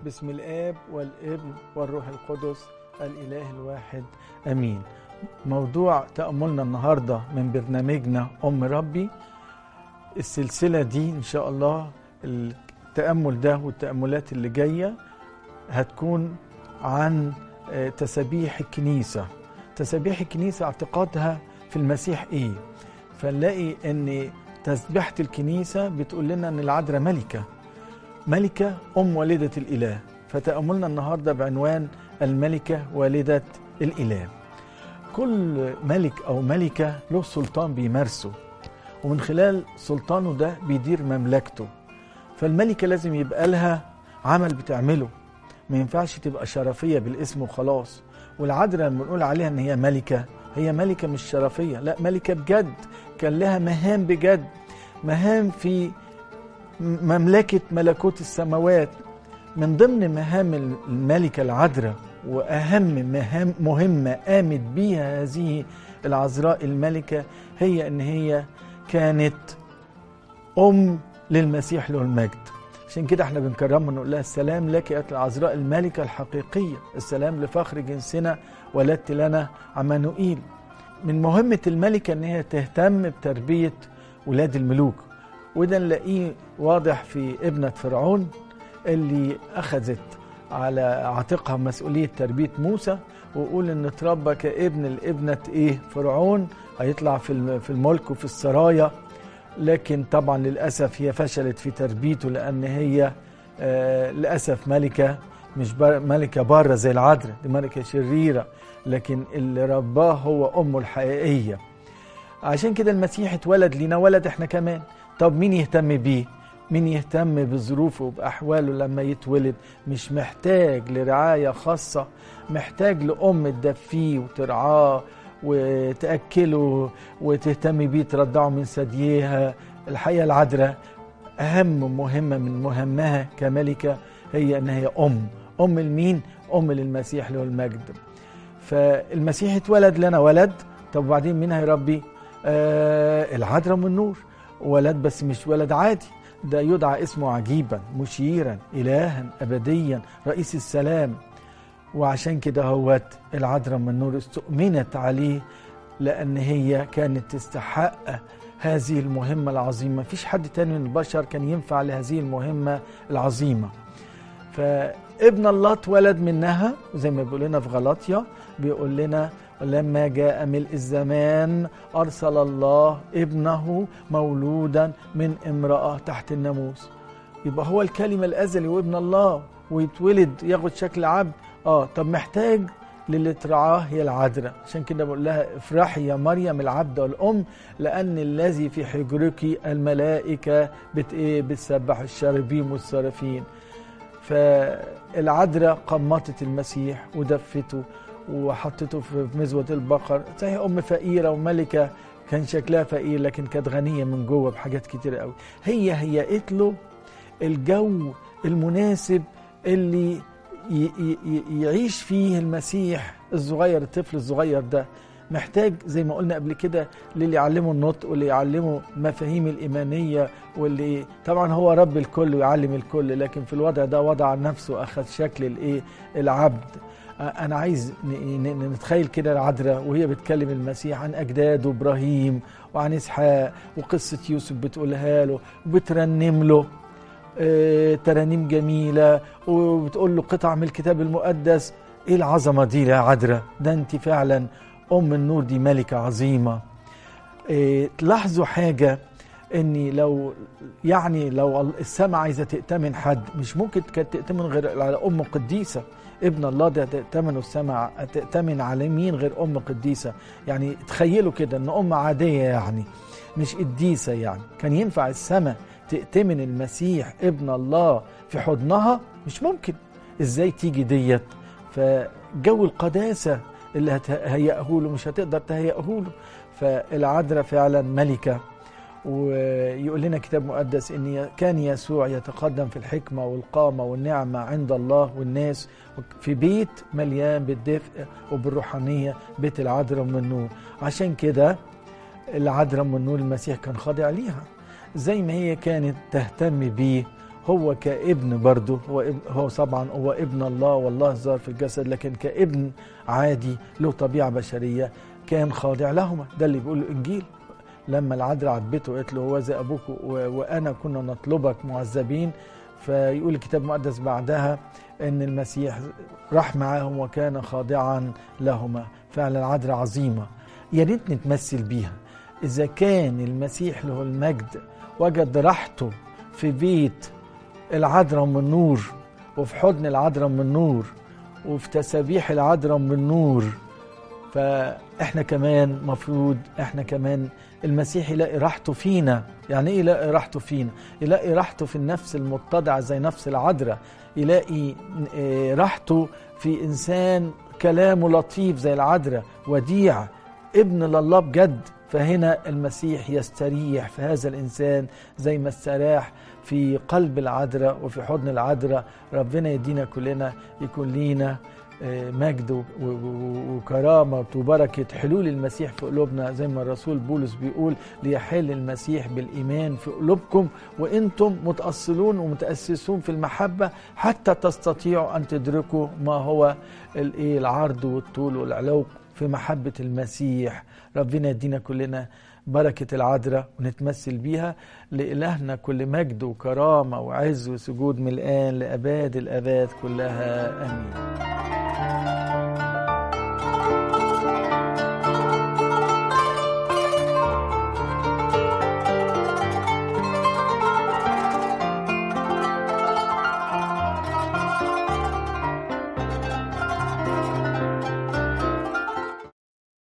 باسم الآب والابن والروح القدس الإله الواحد أمين موضوع تأملنا النهاردة من برنامجنا أم ربي السلسلة دي إن شاء الله التأمل ده والتأملات اللي جاية هتكون عن تسابيح الكنيسة تسابيح الكنيسة اعتقادها في المسيح إيه فنلاقي أن تسبيحة الكنيسة بتقول لنا أن العذراء ملكة ملكة أم والدة الإله فتأملنا النهاردة بعنوان الملكة والدة الإله كل ملك أو ملكة له سلطان بيمارسه ومن خلال سلطانه ده بيدير مملكته فالملكة لازم يبقى لها عمل بتعمله ما ينفعش تبقى شرفية بالاسم وخلاص والعذراء لما بنقول عليها ان هي ملكة هي ملكة مش شرفية لا ملكة بجد كان لها مهام بجد مهام في مملكة ملكوت السماوات من ضمن مهام الملكة العذراء وأهم مهام مهمة قامت بيها هذه العذراء الملكة هي أن هي كانت أم للمسيح له المجد عشان كده احنا بنكرمها ونقول لها السلام لك يا العذراء الملكة الحقيقية السلام لفخر جنسنا ولدت لنا عمانوئيل من مهمة الملكة ان هي تهتم بتربية ولاد الملوك وده نلاقيه واضح في ابنة فرعون اللي أخذت على عاتقها مسؤولية تربية موسى ويقول إن اتربى كابن لابنة إيه فرعون هيطلع في في الملك وفي السرايا لكن طبعا للأسف هي فشلت في تربيته لأن هي آه للأسف ملكة مش ملكة بارة زي العذراء دي ملكة شريرة لكن اللي رباه هو أمه الحقيقية عشان كده المسيح اتولد لينا ولد احنا كمان طب مين يهتم بيه مين يهتم بظروفه وبأحواله لما يتولد مش محتاج لرعاية خاصة محتاج لأم تدفيه وترعاه وتأكله وتهتم بيه ترضعه من ثدييها الحقيقة العذراء أهم مهمة من مهمها كملكة هي أن هي أم أم لمين؟ أم للمسيح له المجد فالمسيح اتولد لنا ولد طب وبعدين مين هيربي؟ آه العذراء من النور ولد بس مش ولد عادي ده يدعى اسمه عجيبا مشيرا إلها أبديا رئيس السلام وعشان كده هوت العذراء من النور استؤمنت عليه لأن هي كانت تستحق هذه المهمة العظيمة مفيش حد تاني من البشر كان ينفع لهذه المهمة العظيمة فابن الله اتولد منها وزي ما بيقول لنا في غلاطيا بيقول لنا ولما جاء ملء الزمان أرسل الله ابنه مولودا من امرأة تحت الناموس يبقى هو الكلمة الأزلي وابن الله ويتولد ياخد شكل عبد اه طب محتاج للي ترعاه هي العذراء عشان كده بقول لها افرحي يا مريم العبد والأم لأن الذي في حجرك الملائكة بت ايه بتسبح الشاربين والصارفين فالعذراء قمطت المسيح ودفته وحطته في مزوة البقر صحيح أم فقيرة وملكة كان شكلها فقير لكن كانت غنية من جوه بحاجات كتير قوي هي هيئت له الجو المناسب اللي يعيش فيه المسيح الصغير الطفل الصغير ده محتاج زي ما قلنا قبل كده للي يعلمه النطق واللي يعلمه مفاهيم الإيمانية واللي طبعا هو رب الكل ويعلم الكل لكن في الوضع ده وضع نفسه أخذ شكل الإيه العبد انا عايز نتخيل كده العذراء وهي بتكلم المسيح عن اجداده ابراهيم وعن اسحاق وقصه يوسف بتقولها له وبترنم له ترانيم جميله وبتقول له قطع من الكتاب المقدس ايه العظمه دي يا عذراء ده انت فعلا ام النور دي ملكه عظيمه تلاحظوا حاجه اني لو يعني لو السماء عايزه تأتمن حد مش ممكن كانت تأتمن غير على ام قديسه ابن الله ده تأتمن السماء تأتمن على مين غير ام قديسه يعني تخيلوا كده ان ام عاديه يعني مش قديسه يعني كان ينفع السماء تأتمن المسيح ابن الله في حضنها مش ممكن ازاي تيجي ديت فجو القداسه اللي هتهيئه له مش هتقدر تهيئه له فالعذراء فعلا ملكه ويقول لنا كتاب مقدس ان كان يسوع يتقدم في الحكمه والقامه والنعمه عند الله والناس في بيت مليان بالدفء وبالروحانيه بيت العذراء من النور عشان كده العذراء من النور المسيح كان خاضع ليها زي ما هي كانت تهتم بيه هو كابن برضه هو ابن هو طبعا هو ابن الله والله ظهر في الجسد لكن كابن عادي له طبيعه بشريه كان خاضع لهما ده اللي بيقول الانجيل لما العذراء عاتبته وقالت له هو زي ابوك وانا كنا نطلبك معذبين فيقول الكتاب المقدس بعدها ان المسيح راح معاهم وكان خاضعا لهما فعلا عذراء عظيمه يا ريت نتمثل بيها اذا كان المسيح له المجد وجد راحته في بيت العذراء من نور وفي حضن العذراء من نور وفي تسابيح العذراء من نور فاحنا كمان مفروض احنا كمان المسيح يلاقي راحته فينا يعني ايه يلاقي راحته فينا يلاقي راحته في النفس المتضعه زي نفس العذراء يلاقي راحته في انسان كلامه لطيف زي العذراء وديع ابن لله بجد فهنا المسيح يستريح في هذا الانسان زي ما استراح في قلب العذراء وفي حضن العذراء ربنا يدينا كلنا يكون لينا مجد وكرامة وبركة حلول المسيح في قلوبنا زي ما الرسول بولس بيقول ليحل المسيح بالإيمان في قلوبكم وإنتم متأصلون ومتأسسون في المحبة حتى تستطيعوا أن تدركوا ما هو العرض والطول والعلو في محبة المسيح ربنا يدينا كلنا بركة العذراء ونتمثل بيها لإلهنا كل مجد وكرامة وعز وسجود من الآن لأباد الأباد كلها آمين